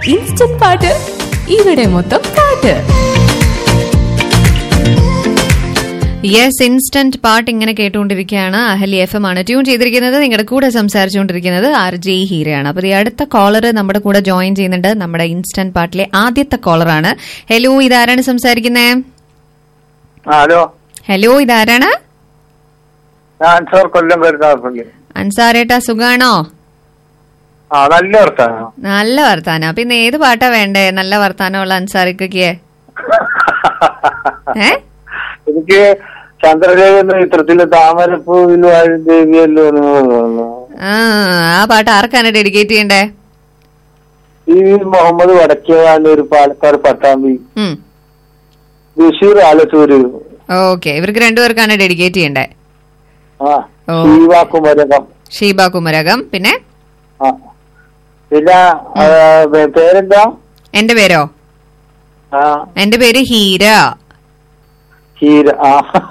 Instant പാട്ട് ഇവിടെ മൊത്തം പാട്ട് യെസ് ഇൻസ്റ്റന്റ് പാട്ട് ഇങ്ങനെ കേട്ടുകൊണ്ടിരിക്കുകയാണ് അഹലി എഫ് എം ആണ് ട്യൂൺ ചെയ്തിരിക്കുന്നത് നിങ്ങളുടെ കൂടെ സംസാരിച്ചുകൊണ്ടിരിക്കുന്നത് ആർ ജെ ഹീരയാണ് അപ്പൊ ഈ അടുത്ത കോളർ നമ്മുടെ കൂടെ ജോയിൻ ചെയ്യുന്നുണ്ട് നമ്മുടെ ഇൻസ്റ്റന്റ് പാട്ടിലെ ആദ്യത്തെ കോളറാണ് ഹലോ ഇതാരാണ് സംസാരിക്കുന്നേ ആ, ഹലോ ഹലോ ഇതാരാണ് ഞാൻ സാർ കൊല്ലം കരുതാപ്പള്ളി അൻസാരേട്ടാ സുഖാണോ ആ നല്ല വർത്താനോ നല്ല വർത്താനം അപ്പൊ ഇന്ന് ഏത് പാട്ടാ വേണ്ടേ നല്ല വർത്താനമുള്ള അൻസാരിക്കൊക്കെ ഏ എനിക്ക് ചന്ദ്രദേവി എന്ന ചിത്രത്തിലെ താമരപ്പൂവിൽ വാഴും ദേവിയല്ലോ എന്ന് തോന്നുന്നു ആ ആ പാട്ട് ആർക്കാണ് ഡെഡിക്കേറ്റ് ചെയ്യണ്ടേ ഈ മുഹമ്മദ് വടക്കേവാണ്ട് ഒരു പാലക്കാട് പട്ടാമ്പി ഉം ബഷീർ ആലത്തൂര് ഓക്കെ ഇവർക്ക് രണ്ടുപേർക്കാണ് ഡെഡിക്കേറ്റ് ചെയ്യണ്ടേ ആ ഓ. ശീവാക്കുമരകം ഷീബ കുമരകം പിന്നെ ആ പിന്നെ ആ, പേ- പേരെന്താ എന്റെ പേരോ ആ എന്റെ പേര് ഹീര ഹീര ആ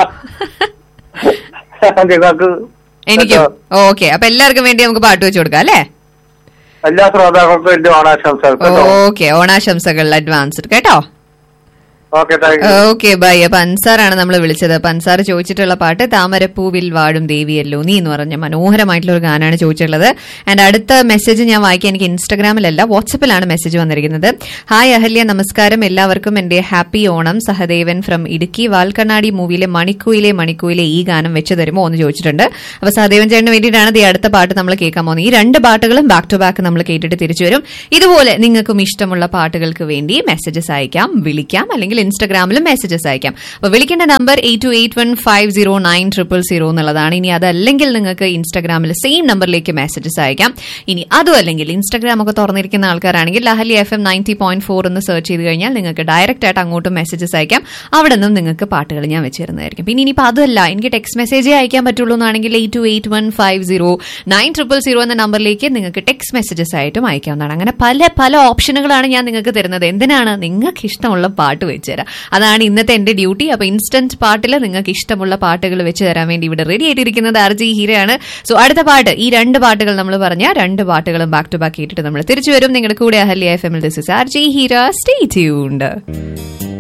നിങ്ങൾക്ക് എനിക്കും ഓക്കെ അപ്പൊ എല്ലാവർക്കും വേണ്ടി നമുക്ക് പാട്ട് വെച്ച് കൊടുക്കാം അല്ലേ എല്ലാ ശ്രോതാക്കൾക്കും എന്റെ ഓണാശംസകൾ കേട്ടോ ഓക്കെ ഓണാശംസകൾ അഡ്വാൻസ്ഡ് കേട്ടോ okay thank you okay bye അപ്പൊ അൻസാറാണ് നമ്മൾ വിളിച്ചത് അപ്പൊ അൻസാർ ചോദിച്ചിട്ടുള്ള പാട്ട് താമരപ്പൂവിൽ വാടും ദേവിയല്ലോ നീ എന്ന് പറഞ്ഞ മനോഹരമായിട്ടുള്ള ഒരു ഗാനാണ് ചോദിച്ചിട്ടുള്ളത് ആൻഡ് അടുത്ത മെസ്സേജ് ഞാൻ വായിക്കാൻ എനിക്ക് ഇൻസ്റ്റാഗ്രാമിലല്ല വാട്സപ്പിലാണ് മെസ്സേജ് വന്നിരിക്കുന്നത് ഹായ് അഹല്യ നമസ്കാരം എല്ലാവർക്കും എന്റെ ഹാപ്പി ഓണം സഹദേവൻ ഫ്രം ഇടുക്കി വാൽക്കണ്ണാടി മൂവിയിലെ മണിക്കൂയിലെ മണിക്കൂയിലെ ഈ ഗാനം വെച്ച് തരുമോ എന്ന് ചോദിച്ചിട്ടുണ്ട് അപ്പൊ സഹദേവൻ ചേട്ടന് വേണ്ടിയിട്ടാണ് ഈ അടുത്ത പാട്ട് നമ്മൾ കേൾക്കാൻ പോകുന്നത് ഈ രണ്ട് പാട്ടുകളും ബാക്ക് ടു ബാക്ക് നമ്മൾ കേട്ടിട്ട് തിരിച്ചു വരും ഇതുപോലെ നിങ്ങൾക്കും ഇഷ്ടമുള്ള പാട്ടുകൾക്ക് വേണ്ടി മെസ്സേജസ് അയക്കാം വിളിക്കാം അല്ലെങ്കിൽ ഇൻസ്റ്റാഗ്രാമിലും മെസ്സേജസ് അയക്കാം അപ്പോൾ വിളിക്കേണ്ട number eight two eight one five zero nine triple zero എന്നുള്ളതാണ് ഇനി അതല്ലെങ്കിൽ നിങ്ങൾക്ക് ഇൻസ്റ്റാഗ്രാമിൽ സെയിം നമ്പറിലേക്ക് മെസ്സേജസ് അയക്കാം ഇനി അതും അല്ലെങ്കിൽ ഇൻസ്റ്റാഗ്രാം ഒക്കെ തുറന്നിരിക്കുന്ന ആൾക്കാരാണെങ്കിൽ ലഹലി എഫ് എം നയൻറ്റി പോയിന്റ് ഫോർ എന്ന് സെർച്ച് ചെയ്ത് കഴിഞ്ഞാൽ നിങ്ങൾക്ക് ഡയറക്റ്റ് ആയിട്ട് അങ്ങോട്ടും മെസ്സേജസ് അയക്കാം അവിടെ നിന്നും നിങ്ങൾക്ക് പാട്ടുകൾ ഞാൻ വെച്ച് തരുന്നതായിരിക്കും പിന്നെ ഇനിയിപ്പോൾ അതല്ല എനിക്ക് ടെക്സ്റ്റ് മെസ്സേജേ അയക്കാൻ പറ്റുള്ളൂ എന്നാണെങ്കിൽ eight two eight one five zero nine triple zero എന്ന നമ്പറിലേക്ക് നിങ്ങൾക്ക് ടെക്സ്റ്റ് മെസ്സേജസ് ആയിട്ടും അയക്കാവുന്നതാണ് അങ്ങനെ പല പല ഓപ്ഷനുകളാണ് ഞാൻ നിങ്ങൾക്ക് തരുന്നത് എന്തിനാണ് നിങ്ങൾക്ക് ഇഷ്ടമുള്ള പാട്ട് വെച്ച് തരാം അതാണ് ഇന്നത്തെ എന്റെ ഡ്യൂട്ടി അപ്പൊ ഇൻസ്റ്റന്റ് പാട്ടിൽ നിങ്ങൾക്ക് ഇഷ്ടമുള്ള പാട്ടുകൾ വെച്ച് തരാൻ വേണ്ടി ഇവിടെ റെഡി ആയിട്ടിരിക്കുന്നത് ആർ ജി ഹീരയാണ് സോ അടുത്ത പാട്ട് ഈ രണ്ട് പാട്ടുകൾ നമ്മൾ പറഞ്ഞ രണ്ട് പാട്ടുകളും ബാക്ക് ടു ബാക്ക് കേട്ടിട്ട് നമ്മൾ തിരിച്ചു വരും നിങ്ങളുടെ കൂടെ Ahalya F M this is R G Heera stay tuned